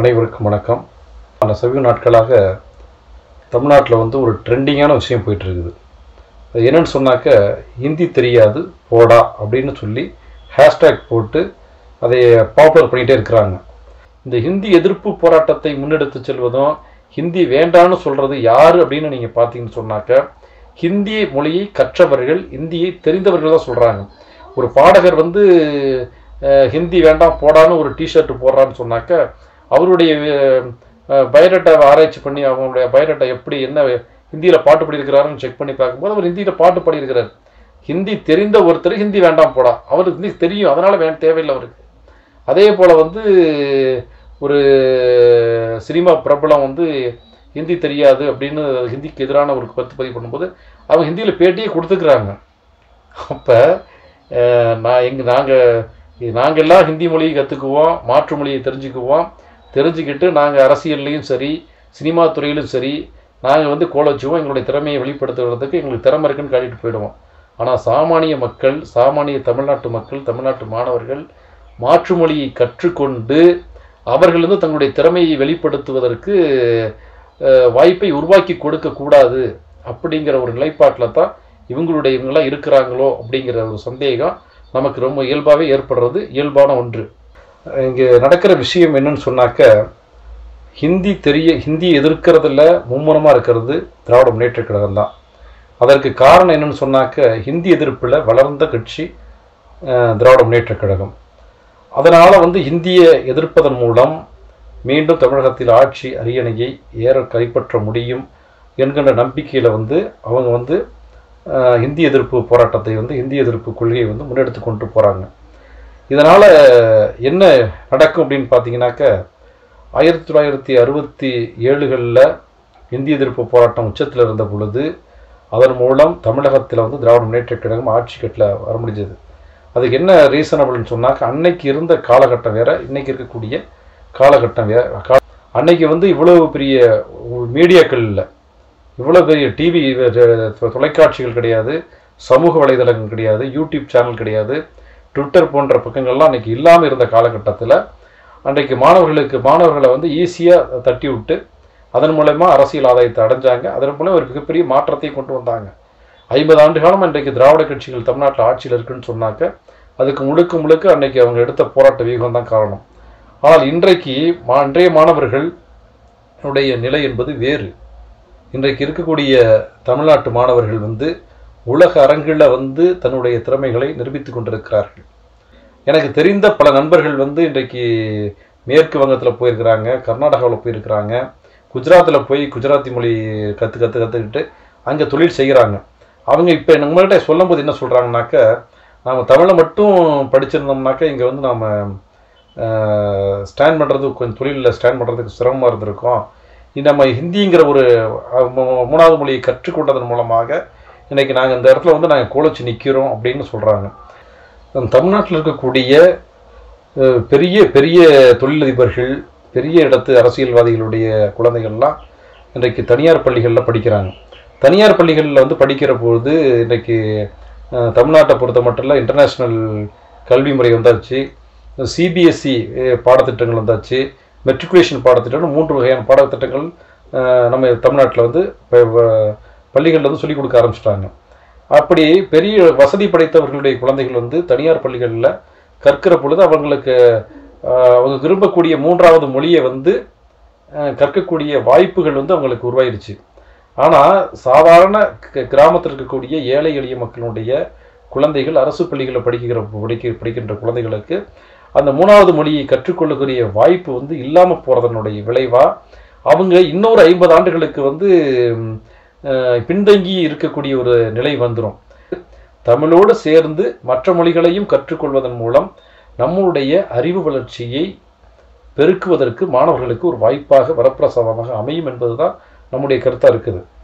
அனைவருக்கும் வணக்கம் அந்த சமீப நாட்களாக தமிழ்நாட்டில் வந்து ஒரு ட்ரெண்டிங்கான விஷயம் போயிட்டு இருக்குது அது என்னன்னு சொன்னாக்க ஹிந்தி தெரியாது போடா அப்படின்னு சொல்லி ஹேஷ்டேக் போட்டு அதை பாப்புலர் பண்ணிகிட்டே இருக்கிறாங்க இந்த ஹிந்தி எதிர்ப்பு போராட்டத்தை முன்னெடுத்து செல்வதும் ஹிந்தி வேண்டான்னு சொல்கிறது யார் அப்படின்னு நீங்கள் பார்த்தீங்கன்னு சொன்னாக்க ஹிந்தி மொழியை கற்றவர்கள் ஹிந்தியை தெரிந்தவர்கள் தான் சொல்கிறாங்க ஒரு பாடகர் வந்து அஹ், ஹிந்தி வேண்டாம் போடான்னு ஒரு டிஷர்ட் போடுறான்னு சொன்னாக்க அவருடைய பயோடேட்டா ஆராய்ச்சி பண்ணி அவங்களுடைய பயோடேட்டா எப்படி என்ன ஹிந்தியில் பாட்டு பாடியிருக்கிறாருன்னு செக் பண்ணி பார்க்கும்போது அவர் ஹிந்தியில் பாட்டு பாடியிருக்கிறார் ஹிந்தி தெரிந்த ஒருத்தர் ஹிந்தி வேண்டாம் போடா அவருக்கு ஹிந்தி தெரியும் அதனால் வே தேவையில்லை அவருக்கு அதே போல் வந்து ஒரு சினிமா பிரபலம் வந்து ஹிந்தி தெரியாது அப்படின்னு ஹிந்திக்கு எதிரான ஒரு கருத்து பதிவு பண்ணும்போது அவங்க ஹிந்தியில் பேட்டியே கொடுத்துக்கிறாங்க அப்போ நான் எங்கள் நாங்கள் நாங்கள் எல்லாம் ஹிந்தி மொழியை கற்றுக்குவோம் மாற்று மொழியை தெரிஞ்சுக்குவோம் தெரிஞ்சுக்கிட்டு நாங்கள் அரசியல்லையும் சரி சினிமா துறையிலும் சரி நாங்கள் வந்து கோலச்சுவோம் எங்களுடைய திறமையை வெளிப்படுத்துவதற்கு எங்களுக்கு திறமை இருக்குன்னு காட்டிட்டு போயிடுவோம் ஆனால் சாமானிய மக்கள் சாமானிய தமிழ்நாட்டு மக்கள் தமிழ்நாட்டு மாணவர்கள் மாற்று மொழியை கற்றுக்கொண்டு அவர்கள் வந்து தங்களுடைய திறமையை வெளிப்படுத்துவதற்கு அஹ், வாய்ப்பை உருவாக்கி கொடுக்கக்கூடாது அப்படிங்கிற ஒரு நிலைப்பாட்டில் தான் இவங்களுடைய இவங்களாம் இருக்கிறாங்களோ அப்படிங்கிற ஒரு சந்தேகம் நமக்கு ரொம்ப இயல்பாகவே ஏற்படுறது இயல்பான ஒன்று இங்கே நடக்கிற விஷயம் என்னன்னு சொன்னாக்க ஹிந்தி தெரிய ஹிந்தி எதிர்க்கிறதுல மும்முரமாக இருக்கிறது திராவிட முன்னேற்றக் கழகம் தான் அதற்கு காரணம் என்னன்னு சொன்னாக்க ஹிந்தி எதிர்ப்பில் வளர்ந்த கட்சி அஹ், திராவிட முன்னேற்றக் கழகம் அதனால் வந்து ஹிந்தியை எதிர்ப்பதன் மூலம் மீண்டும் தமிழகத்தில் ஆட்சி அரியணையை ஏற கைப்பற்ற முடியும் என்கின்ற நம்பிக்கையில் வந்து அவங்க வந்து அஹ், ஹிந்தி எதிர்ப்பு போராட்டத்தை வந்து ஹிந்தி எதிர்ப்பு கொள்கையை வந்து முன்னெடுத்து கொண்டு போகிறாங்க இதனால் என்ன நடக்கும் அப்படின்னு பார்த்தீங்கன்னாக்க ஆயிரத்தி தொள்ளாயிரத்தி அறுபத்தி ஏழுகளில் இந்தி எதிர்ப்பு போராட்டம் உச்சத்தில் இருந்த பொழுது அதன் மூலம் தமிழகத்தில் வந்து திராவிட முன்னேற்றக் கழகம் ஆட்சி கட்டில் வர முடிஞ்சது அதுக்கு என்ன ரீசன் அப்படின்னு சொன்னாக்க அன்னைக்கு இருந்த காலகட்டம் வேற இன்னைக்கு இருக்கக்கூடிய காலகட்டம் வேற கா- அன்னைக்கு வந்து இவ்வளவு பெரிய மீடியாக்கள் இல்லை இவ்வளோ பெரிய டிவி தொலைக்காட்சிகள் கிடையாது சமூக வலைதளங்கள் கிடையாது யூடியூப் சேனல் கிடையாது ட்விட்டர் போன்ற பக்கங்கள்லாம் அன்னைக்கு இல்லாமல் இருந்த காலகட்டத்தில் அன்றைக்கு மாணவர்களுக்கு மாணவர்களை வந்து ஈஸியாக தட்டி விட்டு அதன் மூலயமா அரசியல் ஆதாயத்தை அடைஞ்சாங்க அதன் மூலம் ஒரு மிகப்பெரிய மாற்றத்தை கொண்டு வந்தாங்க ஐம்பது ஆண்டு காலம் அன்றைக்கு திராவிட கட்சிகள் தமிழ்நாட்டில் ஆட்சியில் இருக்குன்னு சொன்னாக்க அதுக்கு முழுக்க முழுக்க அன்னைக்கு அவங்க எடுத்த போராட்ட வியூகம் தான் காரணம் ஆனால் இன்றைக்கு மா இன்றைய மாணவர்கள் உடைய நிலை என்பது வேறு இன்றைக்கு இருக்கக்கூடிய தமிழ்நாட்டு மாணவர்கள் வந்து உலக அரங்கில் வந்து தன்னுடைய திறமைகளை நிரூபித்துக் கொண்டிருக்கிறார்கள் எனக்கு தெரிந்த பல நண்பர்கள் வந்து இன்றைக்கு மேற்கு வங்கத்தில் போயிருக்கிறாங்க கர்நாடகாவில் போயிருக்கிறாங்க குஜராத்தில் போய் குஜராத்தி மொழி கற்று கற்று கற்றுக்கிட்டு அங்கே தொழில் செய்கிறாங்க அவங்க இப்போ நம்மள்கிட்ட சொல்லும்போது என்ன சொல்கிறாங்கனாக்க நாம் தமிழை மட்டும் படிச்சிருந்தோம்னாக்க இங்கே வந்து நாம் ஸ்டாண்ட் பண்ணுறது கொஞ்சம் தொழிலில் ஸ்டாண்ட் பண்ணுறதுக்கு சிரமமாக இருந்திருக்கும் இது நம்ம ஹிந்திங்கிற ஒரு அஹ், மூ- மூணாவது மொழியை கற்றுக்கொண்டதன் மூலமாக இன்னைக்கு நாங்கள் இந்த இடத்துல வந்து நாங்கள் கோலச்சு நிற்கிறோம் அப்படின்னு சொல்கிறாங்க தமிழ்நாட்டில் இருக்கக்கூடிய அஹ், பெரிய பெரிய தொழிலதிபர்கள் பெரிய இடத்து அரசியல்வாதிகளுடைய குழந்தைகள்லாம் இன்றைக்கு தனியார் பள்ளிகளில் படிக்கிறாங்க தனியார் பள்ளிகளில் வந்து படிக்கிற பொழுது இன்றைக்கு அஹ், தமிழ்நாட்டை பொறுத்த மட்டும் இல்லை இன்டர்நேஷ்னல் கல்வி முறை வந்தாச்சு சிபிஎஸ்சி பாடத்திட்டங்கள் வந்தாச்சு மெட்ரிகுலேஷன் பாடத்திட்டம்னு மூன்று வகையான பாடத்திட்டங்கள் அஹ், நம்ம தமிழ்நாட்டில் வந்து ப- ப- பள்ளிகளில் வந்து சொல்லிக் கொடுக்க ஆரம்பிச்சிட்டாங்க அப்படி பெரிய வசதி படைத்தவர்களுடைய குழந்தைகள் வந்து தனியார் பள்ளிகளில் கற்கிற பொழுது அவங்களுக்கு அஹ், அவங்க விரும்பக்கூடிய மூன்றாவது மொழியை வந்து அஹ், கற்கக்கூடிய வாய்ப்புகள் வந்து அவங்களுக்கு உருவாயிருச்சு ஆனால் சாதாரண க- கிராமத்தில் இருக்கக்கூடிய ஏழை எளிய மக்களுடைய குழந்தைகள் அரசு பள்ளிகளில் படிக்கிற படிக்க படிக்கின்ற குழந்தைகளுக்கு அந்த மூணாவது மொழியை கற்றுக்கொள்ளக்கூடிய வாய்ப்பு வந்து இல்லாமல் போகிறதனுடைய விளைவாக அவங்க இன்னொரு ஐம்பது ஆண்டுகளுக்கு வந்து ம், அஹ், பின்தங்கி இருக்கக்கூடிய ஒரு நிலை வந்துடும் தமிழோடு சேர்ந்து மற்ற மொழிகளையும் கற்றுக்கொள்வதன் மூலம் நம்முடைய அறிவு வளர்ச்சியை பெருக்குவதற்கு மாணவர்களுக்கு ஒரு வாய்ப்பாக வரப்பிரசாதமாக அமையும் என்பதுதான் நம்முடைய கருத்தாக இருக்குது